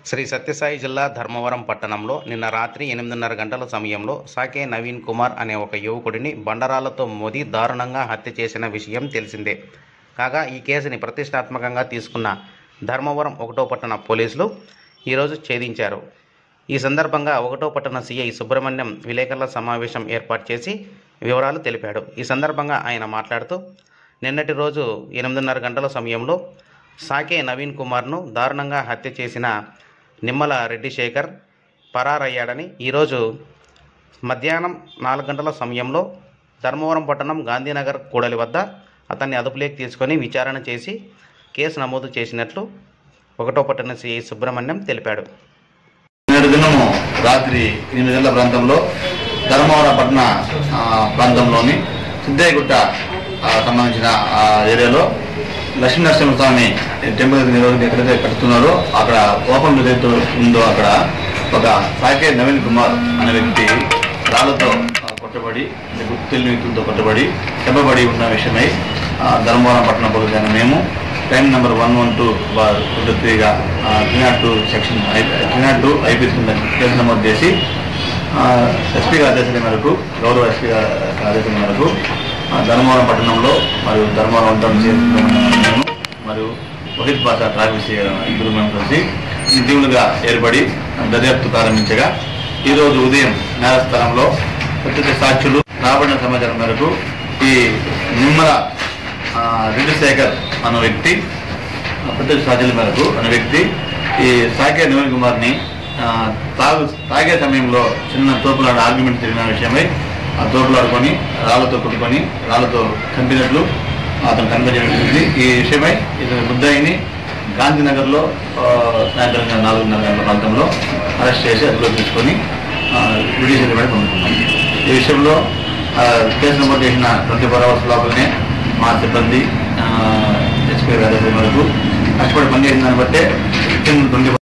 శ్రీ సత్యసాయి జిల్లా ధర్మవరం పట్టణంలో నిన్న రాత్రి ఎనిమిదిన్నర గంటల సమయంలో సాకే నవీన్ కుమార్ అనే ఒక యువకుడిని బండరాలతో మోది దారుణంగా హత్య చేసిన విషయం తెలిసిందే కాగా ఈ కేసుని ప్రతిష్టాత్మకంగా తీసుకున్న ధర్మవరం ఒకటో పట్టణ పోలీసులు ఈరోజు ఛేదించారు ఈ సందర్భంగా ఒకటో పట్టణ సిఐ సుబ్రహ్మణ్యం విలేకరుల సమావేశం ఏర్పాటు చేసి వివరాలు తెలిపాడు ఈ సందర్భంగా ఆయన మాట్లాడుతూ నిన్నటి రోజు ఎనిమిదిన్నర గంటల సమయంలో సాకే నవీన్ కుమార్ను దారుణంగా హత్య చేసిన నిమ్మల రెడ్డి శేఖర్ పరారయ్యాడని ఈరోజు మధ్యాహ్నం నాలుగు గంటల సమయంలో ధర్మవరం పట్టణం గాంధీనగర్ కూడలి వద్ద అతన్ని అదుపులోకి తీసుకొని విచారణ చేసి కేసు నమోదు చేసినట్లు ఒకటో పట్టణ సిఐ సుబ్రహ్మణ్యం తెలిపాడు నేడు దినము రాత్రి ఎనిమిది గంటల ప్రాంతంలో ధర్మవరం పట్టణ ఆ, ప్రాంతంలోని సిద్ధయ్యగుట్ట ఆ, సంబంధించిన ఆ ఏరియాలో లక్ష్మీనరసింహస్వామి టెంపుల్ నిర్వహణ ఎక్కడైతే కడుతున్నారో అక్కడ ఓపెన్ ఏదైతే ఉందో అక్కడ ఒక సాకే నవీన్ కుమార్ అనే వ్యక్తి రాళ్లతో ఆ, కొట్టబడి అంటే గుర్తు తెలియని వ్యక్తులతో కొట్టబడి దెబ్బబడి ఉన్న విషయమై ఆ, ధర్మవరం పట్టణ పోలీసు అయిన మేము time number one one two రెండు త్రీగా three not two section three not two IPC కింద కేసు నమోదు చేసి ఎస్పీ గారి ఆదేశాల మేరకు గౌరవ ఎస్పీ గారి ఆదేశాల మేరకు ఆ, ధర్మవరం పట్టణంలో మరియు ధర్మవరం టౌన్ నేను మరియు వహిద్ బాషా ట్రాఫిక్ సిఐ ఇద్దరు మేము కలిసి ఈ టీములుగా ఏర్పడి దర్యాప్తు ప్రారంభించగా ఈరోజు ఉదయం నేర స్థలంలో ప్రత్యేక సాక్షులు రాబడిన సమాచారం మేరకు ఈ నిమ్మల ఆ, రెడ్డిశేఖర్ అన్న వ్యక్తి ఆ, ప్రత్యేక సాధ్యుల మేరకు అనే వ్యక్తి ఈ సాకే నవీన్ కుమార్ని ఆ, తాగు తాగే సమయంలో చిన్న తోపులాడ ఆర్గ్యుమెంట్ జరిగిన విషయమై ఆ తోపులాడుకొని రాళ్లతో కొట్టుకొని రాళ్లతో కంపినట్లు అతను కనిపించడం జరిగింది ఈ విషయమై ఇతని ముద్దాయిని గాంధీనగర్లో ఆ, సాయంత్రం నాలుగున్నర గంటల ప్రాంతంలో అరెస్ట్ చేసి అదుపులో తీసుకొని జ్యుడిషియల్ మీద పంపుతున్నాం ఈ విషయంలో ఆ, కేసు నమోదు చేసిన ట్వంటీ ఫోర్ అవర్స్ లోపలనే మా సిబ్బంది ఎస్పీ గారి మేరకు కష్టపడి పనిచేసిన దాన్ని బట్టే ట్వంటీ